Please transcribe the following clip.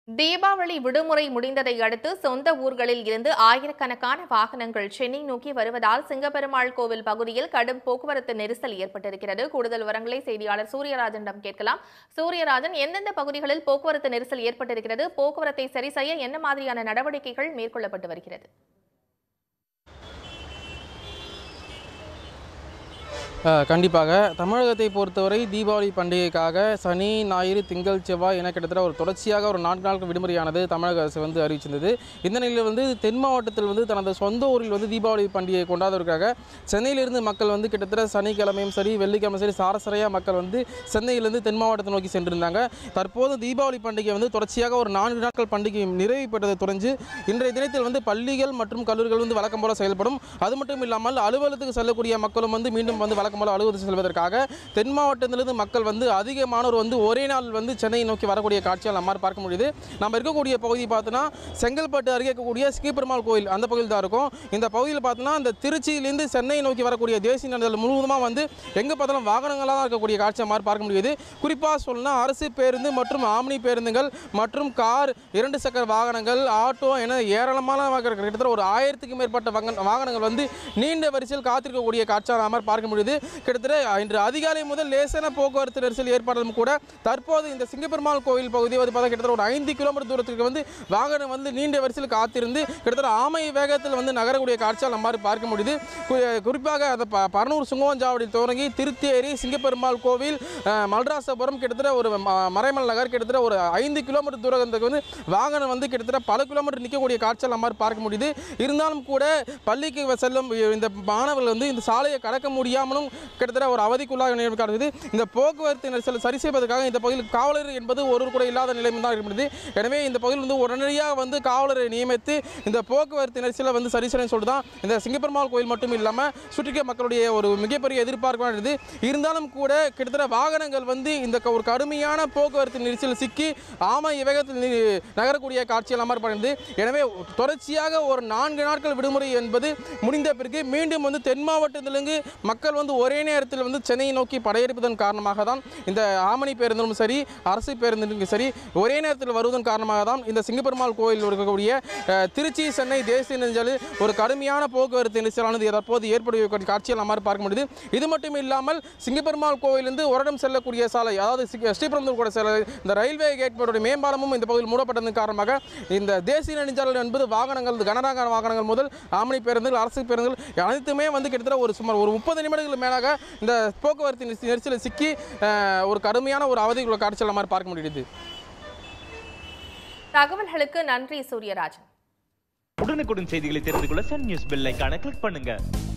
தீபாவளி விடுமுறை முடிந்ததை அடுத்து சொந்த ஊர்களில் இருந்து ஆயிரக்கணக்கான வாகனங்கள் சென்னை நோக்கி வருவதால் சிங்கப்பெருமாள் கோவில் பகுதியில் கடும் போக்குவரத்து நெரிசல் ஏற்பட்டிருக்கிறது கூடுதல் விவரங்களை செய்தியாளர் சூரியராஜனிடம் கேட்கலாம் சூரியராஜன் எந்தெந்த பகுதிகளில் போக்குவரத்து நெரிசல் ஏற்பட்டிருக்கிறது போக்குவரத்தை சரி செய்ய என்ன மாதிரியான நடவடிக்கைகள் மேற்கொள்ளப்பட்டு வருகிறது அஹ், கண்டிப்பாக தமிழகத்தை பொறுத்தவரை தீபாவளி பண்டிகைக்காக சனி ஞாயிறு திங்கள் செவ்வாய் என கிட்டத்தட்ட ஒரு தொடர்ச்சியாக ஒரு நான்கு நாட்கள் விடுமுறையானது தமிழக அரசு வந்து அறிவிச்சிருந்தது இந்த நிலையில் வந்து தென் மாவட்டத்தில் வந்து தனது சொந்த ஊரில் வந்து தீபாவளி பண்டிகையை கொண்டாடுவதற்காக சென்னையிலிருந்து மக்கள் வந்து கிட்டத்தட்ட சனிக்கிழமையும் சரி வெள்ளிக்கிழமை சரி சாரசரையாக மக்கள் வந்து சென்னையிலிருந்து தென் மாவட்டத்தை நோக்கி சென்றிருந்தாங்க தற்போது தீபாவளி பண்டிகை வந்து தொடர்ச்சியாக ஒரு நான்கு நாட்கள் பண்டிகை நிறைவு பெற்றதை தொடர்ந்து இன்றைய தினத்தில் வந்து பள்ளிகள் மற்றும் கல்லூரிகள் வந்து வழக்கம் போல செயல்படும் அது மட்டும் இல்லாமல் அலுவலகத்துக்கு செல்லக்கூடிய மக்களும் வந்து மீண்டும் வந்து வழக்கம் போல அலுவலகத்துக்கு செல்வதற்காக தென் மாவட்டத்திலிருந்து மக்கள் வந்து அதிகமானோர் வந்து ஒரே நாள் வந்து சென்னையை நோக்கி வரக்கூடிய காட்சிகள் நம்மால் பார்க்க முடியுது நம்ம இருக்கக்கூடிய பகுதி பார்த்தோன்னா செங்கல்பட்டு அருகே இருக்கக்கூடிய ஸ்ரீபெருமாள் கோயில் அந்த பகுதியில் தான் இருக்கும் இந்த பகுதியில் பார்த்தோன்னா இந்த திருச்சியிலிருந்து சென்னை நோக்கி வரக்கூடிய தேசிய நெடுஞ்சாலை முழுவதுமாக வந்து எங்கே பார்த்தாலும் வாகனங்களாக தான் இருக்கக்கூடிய காட்சியை மாதிரி பார்க்க முடியுது குறிப்பாக சொல்லணும்னா அரசு பேருந்து மற்றும் ஆம்னி பேருந்துகள் மற்றும் கார் இரண்டு சக்கர வாகனங்கள் ஆட்டோ என ஏராளமான வாகன- கிட்டத்தட்ட ஒரு ஆயிரத்துக்கும் மேற்பட்ட வாகன- வாகனங்கள் வந்து நீண்ட வரிசையில் காத்திருக்கக்கூடிய காட்சியாக நாம பார்க்க முடியுது கிட்டத்தட்ட இன்று அதிகாலை முதல் லேசான போக்குவரத்து நெரிசல் ஏற்பட்டாலும் கூட தற்போது இந்த சிங்கப்பெருமாள் கோயில் பகுதி வந்து பார்த்தா கிட்டத்தட்ட ஒரு ஐந்து கிலோமீட்டர் தூரத்துக்கு வந்து வாகனம் வந்து நீண்ட வரிசையில் காத்திருந்து கிட்டத்தட்ட ஆமை வேகத்தில் வந்து நகரக்கூடிய காட்சியாக நம்ம மாதிரி பார்க்க முடியுது கு- குறிப்பாக அந்த ப பரனூர் சுங்கவஞ்சாவடியில் தொடங்கி திருத்தேரி சிங்கப்பெருமாள் கோவில் அஹ், மல்ராசபுரம் கிட்டத்தட்ட ஒரு ம- மறைமல் நகர் கிட்டத்தட்ட ஒரு ஐந்து கிலோமீட்டர் தூரத்துக்கு வந்து வாகனம் வந்து கிட்டத்தட்ட பல கிலோமீட்டர் நிற்கக்கூடிய காட்சிகள் நம்ம மாதிரி பார்க்க முடியுது இருந்தாலும் கூட பள்ளிக்கு செல்லும் இந்த மாணவர்கள் வந்து இந்த சாலையை கடக்க முடியாமலும் கிட்டத்தட்ட ஒரு அவதிக்குள்ளாக நிலைமை காட்டுது இந்த போக்குவரத்து நெரிசல் சரி செய்வதற்காக இந்த பகுதியில் காவலர் என்பது ஒரு கூட இல்லாத நிலைமை தான் இருக்கிறது எனவே இந்த பகுதியில் வந்து உடனடியாக வந்து காவலரை நியமித்து இந்த போக்குவரத்து நெரிசலை வந்து சரி செய்யணும்னு சொல்லிட்டு தான் இந்த சிங்கப்பெருமாள் கோயில் மட்டும் இல்லாமல் சுற்றிக்க மக்களுடைய ஒரு மிகப்பெரிய எதிர்பார்ப்பானது இருந்தாலும் கூட கிட்டத்தட்ட வாகனங்கள் வந்து இந்த க- ஒரு கடுமையான போக்குவரத்து நெரிசல் சிக்கி ஆமை வேகத்தில் நி- நகரக்கூடிய காட்சிகள் அமர்ப்படுகிறது எனவே தொடர்ச்சியாக ஒரு நான்கு நாட்கள் விடுமுறை என்பது முடிந்த பிறகு மீண்டும் வந்து தென் மாவட்டத்திலிருந்து மக்கள் வந்து ஒரே நேரத்தில் வந்து சென்னையை நோக்கி படையெடுப்பதன் காரணமாக தான் இந்த ஆமணி பேருந்திலும் சரி அரசு பேருந்திலும் சரி ஒரே நேரத்தில் வருவதன் காரணமாக தான் இந்த சிங்கப்பெருமாள் கோயில் இருக்கக்கூடிய அஹ், திருச்சி சென்னை தேசிய நெடுஞ்சாலையில் ஒரு கடுமையான போக்குவரத்து நெரிசலானது தற்போது ஏற்படுகிற காட்சிகள் நம்மால் பார்க்க முடியுது இது மட்டும் இல்லாமல் சிங்கப்பெருமாள் கோயிலிருந்து ஒரடம் செல்லக்கூடிய சாலை அதாவது சி- ஸ்ரீபெரும்புதூர் கூட செல்ல இந்த ரயில்வே கேட்போருடைய மேம்பாலமும் இந்த பகுதியில் மூடப்பட்டதன் காரணமாக இந்த தேசிய நெடுஞ்சாலை என்பது வாகனங்கள் கனரக வாகனங்கள் முதல் ஆமணி பேருந்துகள் அரசு பேருந்துகள் அனைத்துமே வந்து கிட்டத்தட்ட ஒரு சுமார் ஒரு முப்பது நிமிடங்களுக்கு மேலாக இந்த போக்குவரத்து நெரிச- நெரிசலில் சிக்கி அஹ், ஒரு கடுமையான ஒரு அவதிக்குள்ள காட்சிகள் மாதிரி பார்க்க முடியுது தகவல்களுக்கு நன்றி சூரியராஜன் உடனுக்குடன் செய்திகளை தெரிந்து கொள்ள சன் நியூஸ் பெல் ஐகானை கிளிக் பண்ணுங்க